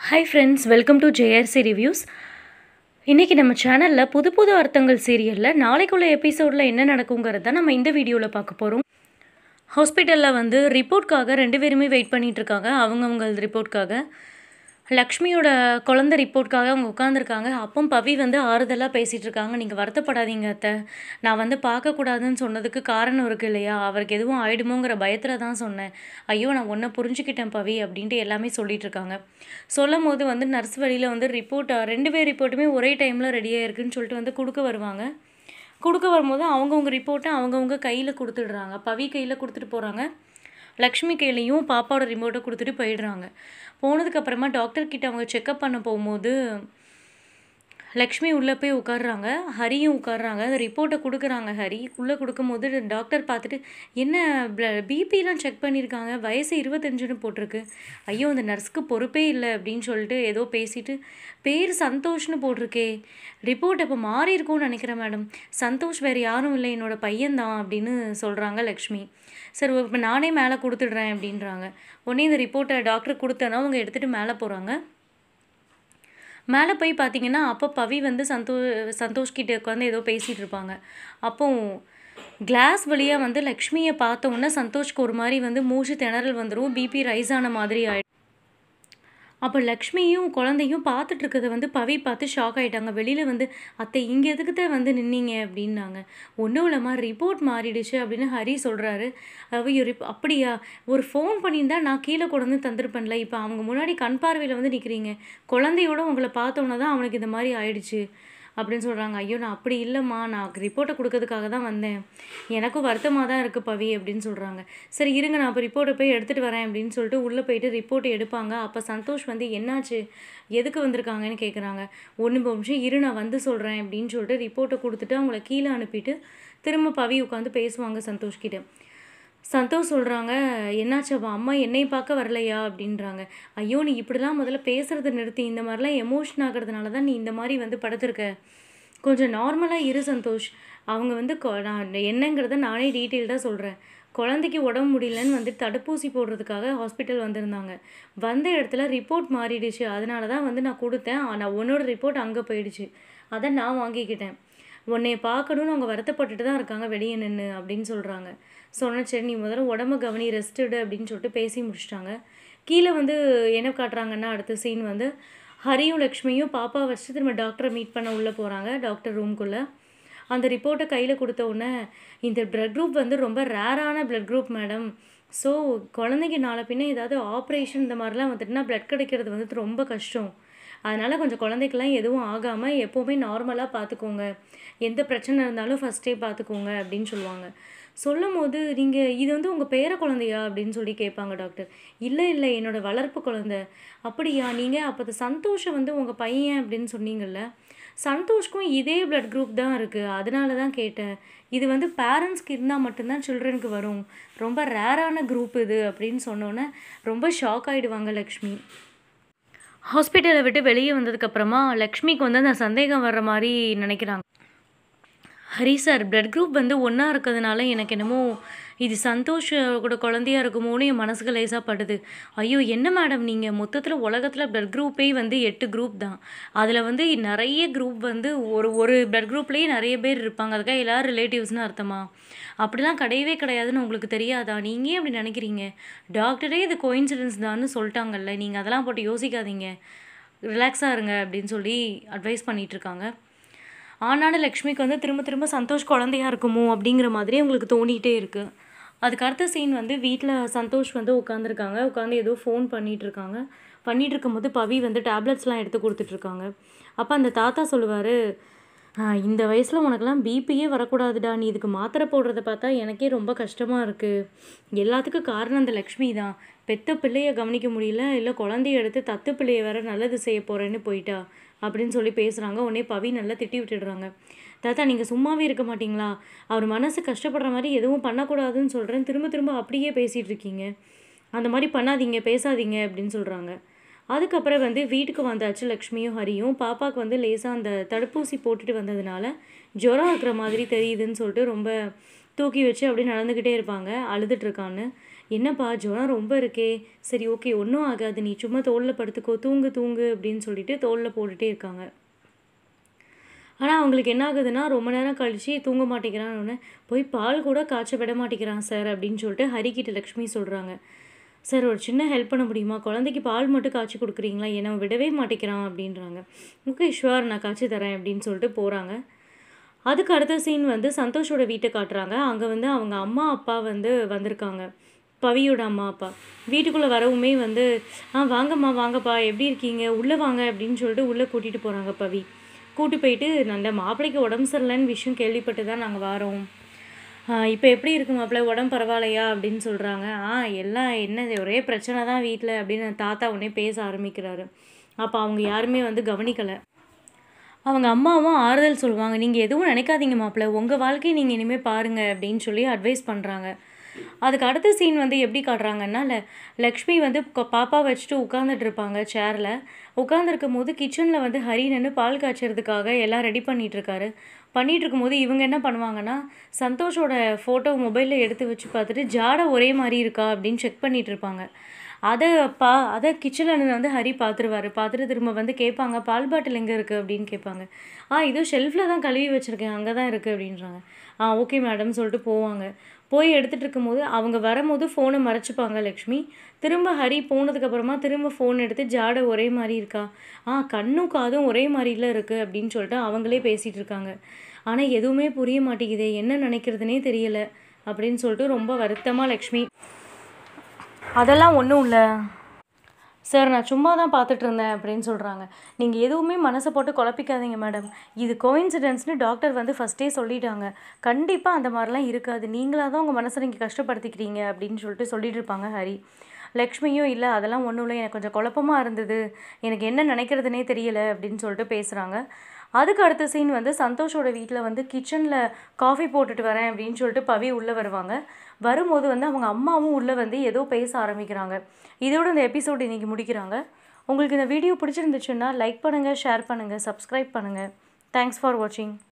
hi friends welcome to JRC reviews இன்றைக்கி நம்ம சேனலில் புது புது அர்த்தங்கள் சீரியலில் நாளைக்குள்ள எபிசோடில் என்ன நடக்குங்கிறத நம்ம இந்த வீடியோவில் பார்க்க போகிறோம் ஹாஸ்பிட்டலில் வந்து ரிப்போர்ட்காக ரெண்டு பேருமே வெயிட் பண்ணிட்டு இருக்காங்க அவங்கவுங்க ரிப்போர்ட்காக லக்ஷ்மியோட குழந்த ரிப்போர்ட்காக அவங்க உட்காந்துருக்காங்க அப்போ பவி வந்து ஆறுதலாக பேசிகிட்டு இருக்காங்க நீங்கள் வருத்தப்படாதீங்க அத்தை நான் வந்து பார்க்கக்கூடாதுன்னு சொன்னதுக்கு காரணம் இருக்குது இல்லையா அவருக்கு எதுவும் ஆயிடுமோங்கிற பயத்தில் தான் சொன்னேன் ஐயோ நான் ஒன்றை புரிஞ்சுக்கிட்டேன் பவி அப்படின்ட்டு எல்லாமே சொல்லிட்டு இருக்காங்க சொல்லும் போது வந்து நர்ஸ் வழியில் வந்து ரிப்போர்ட் ரெண்டு பேர் ரிப்போர்ட்டுமே ஒரே டைமில் ரெடியாக இருக்குன்னு சொல்லிட்டு வந்து கொடுக்க வருவாங்க கொடுக்க வரும்போது அவங்கவுங்க ரிப்போர்ட்டை அவங்கவுங்க கையில் கொடுத்துடுறாங்க பவி கையில் கொடுத்துட்டு போகிறாங்க லக்ஷ்மி கையிலையும் பாப்பாவோட ரிமோட்டை கொடுத்துட்டு போயிடுறாங்க போனதுக்கப்புறமா டாக்டர் கிட்ட அவங்க செக்கப் பண்ண போகும்போது லக்ஷ்மி உள்ளே போய் உட்காடுறாங்க ஹரியும் உட்காடுறாங்க அந்த ரிப்போர்ட்டை கொடுக்குறாங்க ஹரி உள்ளே கொடுக்கும்போது டாக்டர் பார்த்துட்டு என்ன பிபிலாம் செக் பண்ணியிருக்காங்க வயசு இருபத்தஞ்சுன்னு போட்டிருக்கு ஐயோ அந்த நர்ஸ்க்கு பொறுப்பே இல்லை அப்படின்னு சொல்லிட்டு ஏதோ பேசிட்டு பேர் சந்தோஷ்னு போட்டிருக்கே ரிப்போர்ட் இப்போ மாறி இருக்கும்னு நினைக்கிறேன் மேடம் சந்தோஷ் வேறு யாரும் இல்லை என்னோட பையன்தான் அப்படின்னு சொல்கிறாங்க லக்ஷ்மி சரி இப்போ நானே மேலே கொடுத்துடுறேன் அப்படின்றாங்க உடனே இந்த ரிப்போர்ட்டை டாக்டர் கொடுத்தனா அவங்க எடுத்துகிட்டு மேலே போகிறாங்க மேலே போய் பார்த்தீங்கன்னா அப்போ பவி வந்து சந்தோ சந்தோஷ் கிட்ட உட்காந்து ஏதோ பேசிகிட்டு இருப்பாங்க அப்போ கிளாஸ் வழியாக வந்து லக்ஷ்மியை பார்த்தோன்னே சந்தோஷ்க்கு ஒரு மாதிரி வந்து மூச்சு திணறல் வந்துடும் பிபி ரைஸ் ஆன மாதிரி ஆயிடும் அப்போ லக்ஷ்மியும் குழந்தையும் பார்த்துட்டு இருக்கிறத வந்து பவி பார்த்து ஷாக் ஆகிட்டாங்க வெளியில் வந்து அத்தை இங்கே எதுக்கு தான் வந்து நின்னீங்க அப்படின்னாங்க ஒன்றும் இல்லைம்மா ரிப்போர்ட் மாறிடுச்சு அப்படின்னு ஹரி சொல்கிறாரு அவ ரிப் அப்படியா ஒரு ஃபோன் பண்ணியிருந்தா நான் கீழே கொண்டு வந்து தந்திருப்பேன்ல இப்போ அவங்க முன்னாடி கண் பார்வையில் வந்து நிற்கிறீங்க குழந்தையோட உங்களை பார்த்தோன்னே தான் அவனுக்கு இந்த மாதிரி ஆயிடுச்சு அப்படின்னு சொல்கிறாங்க ஐயோ நான் அப்படி இல்லைம்மா நான் ரிப்போர்ட்டை கொடுக்கறதுக்காக தான் வந்தேன் எனக்கும் வருத்தமாக தான் இருக்குது பவி அப்படின்னு சொல்கிறாங்க சரி இருங்க நான் இப்போ ரிப்போர்ட்டை போய் எடுத்துகிட்டு வரேன் அப்படின்னு சொல்லிட்டு உள்ளே போயிட்டு ரிப்போர்ட்டை எடுப்பாங்க அப்போ சந்தோஷ் வந்து என்னாச்சு எதுக்கு வந்திருக்காங்கன்னு கேட்குறாங்க ஒன்று நிமிஷம் இரு நான் வந்து சொல்கிறேன் அப்படின்னு சொல்லிட்டு ரிப்போர்ட்டை கொடுத்துட்டு அவங்கள கீழே அனுப்பிட்டு திரும்ப பவி உட்காந்து பேசுவாங்க சந்தோஷ் கிட்ட சந்தோஷ் சொல்கிறாங்க என்னாச்சப்பா அம்மா என்னை பார்க்க வரலையா அப்படின்றாங்க ஐயோ நீ இப்படிலாம் முதல்ல பேசுகிறத நிறுத்தி இந்த மாதிரிலாம் எமோஷன் ஆகிறதுனால தான் நீ இந்த மாதிரி வந்து படுத்திருக்க கொஞ்சம் நார்மலாக இரு சந்தோஷ் அவங்க வந்து நான் என்னங்கிறத நானே டீட்டெயில்டாக சொல்கிறேன் குழந்தைக்கு உடம்பு முடியலன்னு வந்து தடுப்பூசி போடுறதுக்காக ஹாஸ்பிட்டல் வந்திருந்தாங்க வந்த இடத்துல ரிப்போர்ட் மாறிடுச்சு அதனால தான் வந்து நான் கொடுத்தேன் ஆனால் உன்னோட ரிப்போர்ட் அங்கே போயிடுச்சு அதை நான் வாங்கிக்கிட்டேன் உன்னைய பார்க்கணுன்னு அவங்க வருத்தப்பட்டுட்டு தான் இருக்காங்க வெளியே நின்று அப்படின்னு சொல்கிறாங்க சொன்ன சரி நீ முதல்ல உடம்பு கவனி ரெஸ்ட்டுடு அப்படின்னு சொல்லிட்டு பேசி முடிச்சிட்டாங்க கீழே வந்து என்ன காட்டுறாங்கன்னா அடுத்த சீன் வந்து ஹரியும் லக்ஷ்மியும் பாப்பா வச்சு திரும்ப டாக்டரை மீட் பண்ண உள்ளே போகிறாங்க டாக்டர் ரூம்குள்ளே அந்த ரிப்போர்ட்டை கையில் கொடுத்த உடனே இந்த பிளட் குரூப் வந்து ரொம்ப ரேரான பிளட் குரூப் மேடம் ஸோ குழந்தைக்கு நாளை பின்ன ஏதாவது ஆப்ரேஷன் இந்த மாதிரிலாம் வந்துட்டுனா பிளட் கிடைக்கிறது வந்துட்டு ரொம்ப கஷ்டம் அதனால் கொஞ்சம் குழந்தைக்கெல்லாம் எதுவும் ஆகாமல் எப்போவுமே நார்மலாக பார்த்துக்கோங்க எந்த பிரச்சனை இருந்தாலும் ஃபஸ்ட்டே பார்த்துக்கோங்க அப்படின்னு சொல்லுவாங்க சொல்லும் போது நீங்கள் இது வந்து உங்கள் பேர குழந்தையா அப்படின்னு சொல்லி கேட்பாங்க டாக்டர் இல்லை இல்லை என்னோடய வளர்ப்பு குழந்தை அப்படியா நீங்கள் அப்போ சந்தோஷம் வந்து உங்கள் பையன் அப்படின்னு சொன்னீங்கல்ல சந்தோஷ்க்கும் இதே பிளட் குரூப் தான் இருக்குது அதனால தான் கேட்டேன் இது வந்து பேரண்ட்ஸ்க்கு இருந்தால் மட்டும்தான் சில்ட்ரனுக்கு வரும் ரொம்ப ரேரான குரூப் இது அப்படின்னு சொன்னோன்னே ரொம்ப ஷாக் ஆகிடுவாங்க லக்ஷ்மி ஹாஸ்பிட்டலை விட்டு வெளியே வந்ததுக்கப்புறமா லக்ஷ்மிக்கு வந்து அந்த சந்தேகம் வர்ற மாதிரி நினைக்கிறாங்க ஹரி சார் பிளட் குரூப் வந்து ஒன்றா இருக்கிறதுனால எனக்கு என்னமோ இது சந்தோஷோட குழந்தையா இருக்குமோன்னு என் மனசுக்கு லேசாக படுது ஐயோ என்ன மேடம் நீங்கள் மொத்தத்தில் உலகத்தில் பிளட் குரூப்பே வந்து எட்டு குரூப் தான் அதில் வந்து நிறைய குரூப் வந்து ஒரு ஒரு பிளட் குரூப்லேயே நிறைய பேர் இருப்பாங்க அதுக்காக எல்லோரும் ரிலேட்டிவ்ஸ்னு அர்த்தமா அப்படிலாம் கிடையவே கிடையாதுன்னு உங்களுக்கு தெரியாதா நீங்கள் ஏன் அப்படி நினைக்கிறீங்க டாக்டரே இது கோயின்சிடன்ஸ் தான்னு சொல்லிட்டாங்கல்ல நீங்கள் அதெல்லாம் போட்டு யோசிக்காதீங்க ரிலாக்ஸாக இருங்க அப்படின்னு சொல்லி அட்வைஸ் பண்ணிகிட்ருக்காங்க ஆனாலும் லக்ஷ்மிக்கு வந்து திரும்ப திரும்ப சந்தோஷ் குழந்தையா இருக்குமோ அப்படிங்கிற மாதிரி அவங்களுக்கு தோணிகிட்டே இருக்குது அதுக்கு அடுத்த சீன் வந்து வீட்டில் சந்தோஷ் வந்து உட்காந்துருக்காங்க உட்காந்து ஏதோ ஃபோன் பண்ணிகிட்டு இருக்காங்க பண்ணிகிட்டு இருக்கும்போது பவி வந்து டேப்லெட்ஸ்லாம் எடுத்து கொடுத்துட்ருக்காங்க அப்போ அந்த தாத்தா சொல்லுவார் இந்த வயசில் உனக்கெல்லாம் பிபியே வரக்கூடாதுடா நீ இதுக்கு மாத்திரை போடுறத பார்த்தா எனக்கே ரொம்ப கஷ்டமாக இருக்குது எல்லாத்துக்கும் காரணம் அந்த லக்ஷ்மி தான் பெத்த பிள்ளைய கவனிக்க முடியல இல்லை குழந்தைய எடுத்து தத்து பிள்ளைய வேற நல்லது செய்ய போகிறேன்னு போயிட்டா அப்படின்னு சொல்லி பேசுகிறாங்க உடனே பவி நல்லா திட்டி விட்டுடுறாங்க தாத்தா நீங்கள் சும்மாவே இருக்க மாட்டிங்களா அவர் மனசு கஷ்டப்படுற மாதிரி எதுவும் பண்ணக்கூடாதுன்னு சொல்கிறேன் திரும்ப திரும்ப அப்படியே பேசிகிட்டு இருக்கீங்க அந்த மாதிரி பண்ணாதீங்க பேசாதீங்க அப்படின்னு சொல்கிறாங்க அதுக்கப்புறம் வந்து வீட்டுக்கு வந்தாச்சு லக்ஷ்மியும் ஹரியும் பாப்பாவுக்கு வந்து லேசாக அந்த தடுப்பூசி போட்டுட்டு வந்ததுனால ஜுரம் இருக்கிற மாதிரி தெரியுதுன்னு சொல்லிட்டு ரொம்ப தூக்கி வச்சு அப்படியே நடந்துக்கிட்டே இருப்பாங்க அழுதுட்ருக்கான்னு என்னப்பா ஜுரம் ரொம்ப இருக்கே சரி ஓகே ஒன்றும் ஆகாது நீ சும்மா தோளில் படுத்துக்கோ தூங்கு தூங்கு அப்படின்னு சொல்லிட்டு தோளில் போட்டுகிட்டே இருக்காங்க ஆனால் அவங்களுக்கு என்ன ஆகுதுன்னா ரொம்ப நேரம் கழித்து தூங்க மாட்டேங்கிறான்னு போய் பால் கூட காய்ச்ச விட மாட்டேங்கிறான் சார் அப்படின்னு சொல்லிட்டு ஹரிக்கிட்ட லக்ஷ்மி சொல்கிறாங்க சார் ஒரு சின்ன ஹெல்ப் பண்ண முடியுமா குழந்தைக்கு பால் மட்டும் காய்ச்சி கொடுக்குறீங்களா என்னை விடவே மாட்டேங்கிறான் அப்படின்றாங்க ஓகே ஷுவர் நான் காய்ச்சி தரேன் அப்படின்னு சொல்லிட்டு போகிறாங்க அதுக்கு அடுத்த சீன் வந்து சந்தோஷோட வீட்டை காட்டுறாங்க அங்கே வந்து அவங்க அம்மா அப்பா வந்து வந்திருக்காங்க பவியோட அம்மா அப்பா வீட்டுக்குள்ளே வரவுமே வந்து ஆ வாங்கம்மா வாங்கப்பா எப்படி இருக்கீங்க உள்ளே வாங்க அப்படின்னு சொல்லிட்டு உள்ளே கூட்டிகிட்டு போகிறாங்க பவி கூட்டி போயிட்டு நல்ல மாப்பிள்ளைக்கு உடம்பு சரியில்லைன்னு விஷயம் கேள்விப்பட்டு தான் நாங்கள் வரோம் இப்போ எப்படி இருக்கு மாப்பிள்ளை உடம்பு பரவாயில்லையா அப்படின்னு சொல்கிறாங்க ஆ எல்லாம் என்ன ஒரே பிரச்சனை தான் வீட்டில் அப்படின்னு தாத்தா உடனே பேச ஆரம்பிக்கிறாரு அப்போ அவங்க யாருமே வந்து கவனிக்கலை அவங்க அம்மாவும் ஆறுதல் சொல்லுவாங்க நீங்கள் எதுவும் நினைக்காதீங்க மாப்பிள்ளை உங்கள் வாழ்க்கையை நீங்கள் இனிமேல் பாருங்கள் அப்படின்னு சொல்லி அட்வைஸ் பண்ணுறாங்க அதுக்கு அடுத்த சீன் வந்து எப்படி காட்டுறாங்கன்னா ல லக்ஷ்மி வந்து கொ- பாப்பா வச்சுட்டு உட்காந்துட்டு இருப்பாங்க சேரில் உட்காந்துருக்கும் போது கிச்சனில் வந்து ஹரி நின்று பால் காய்ச்சறதுக்காக எல்லாம் ரெடி பண்ணிட்டு இருக்காரு பண்ணிட்டு இருக்கும்போது இவங்க என்ன பண்ணுவாங்கன்னா சந்தோஷோட ஃபோட்டோ மொபைலில் எடுத்து வச்சு பார்த்துட்டு ஜாடை ஒரே மாதிரி இருக்கா அப்படின்னு செக் பண்ணிட்டு இருப்பாங்க அதை பா அதை கிச்சனில் வந்து ஹரி பார்த்துருவாரு பார்த்துட்டு திரும்ப வந்து கேட்பாங்க பால் பாட்டில் எங்கே இருக்குது அப்படின்னு கேட்பாங்க ஆ இது ஷெல்ஃபில் தான் கழுவி வச்சுருக்கேன் அங்கே தான் இருக்குது அப்படின்றாங்க ஆ ஓகே மேடம் சொல்லிட்டு போவாங்க போய் எடுத்துகிட்டு இருக்கும்போது அவங்க வரும்போது ஃபோனை மறைச்சிப்பாங்க லக்ஷ்மி திரும்ப ஹரி போனதுக்கப்புறமா திரும்ப ஃபோன் எடுத்து ஜாடை ஒரே மாதிரி இருக்கா ஆ கண்ணும் காதும் ஒரே மாதிரில இருக்குது அப்படின்னு சொல்லிட்டு அவங்களே பேசிகிட்டு இருக்காங்க ஆனால் எதுவுமே புரிய மாட்டேங்குதே என்ன நினைக்கிறதுனே தெரியல அப்படின்னு சொல்லிட்டு ரொம்ப வருத்தமாக லக்ஷ்மி அதெல்லாம் ஒன்றும் இல்லை சார் நான் சும்மா தான் பார்த்துட்டு இருந்தேன் அப்படின்னு சொல்கிறாங்க நீங்கள் எதுவுமே மனசை போட்டு குழப்பிக்காதீங்க மேடம் இது கோயின்சிடென்ஸ்னு டாக்டர் வந்து ஃபஸ்ட்டே சொல்லிட்டாங்க கண்டிப்பாக அந்த மாதிரிலாம் இருக்காது நீங்களாக தான் உங்கள் மனசை நீங்கள் கஷ்டப்படுத்திக்கிறீங்க அப்படின்னு சொல்லிட்டு சொல்லிட்டு இருப்பாங்க ஹரி லக்ஷ்மியும் இல்லை அதெல்லாம் ஒன்றும் இல்லை எனக்கு கொஞ்சம் குழப்பமாக இருந்தது எனக்கு என்ன நினைக்கிறதுனே தெரியல அப்படின்னு சொல்லிட்டு பேசுகிறாங்க அதுக்கு அடுத்த சீன் வந்து சந்தோஷோட வீட்டில் வந்து கிச்சனில் காஃபி போட்டுட்டு வரேன் அப்படின்னு சொல்லிட்டு பவி உள்ளே வருவாங்க வரும்போது வந்து அவங்க அம்மாவும் உள்ளே வந்து ஏதோ பேச ஆரம்பிக்கிறாங்க இதோட இந்த எபிசோடு இன்றைக்கி முடிக்கிறாங்க உங்களுக்கு இந்த வீடியோ பிடிச்சிருந்துச்சுன்னா லைக் பண்ணுங்கள் ஷேர் பண்ணுங்கள் சப்ஸ்கிரைப் பண்ணுங்கள் தேங்க்ஸ் ஃபார் வாட்சிங்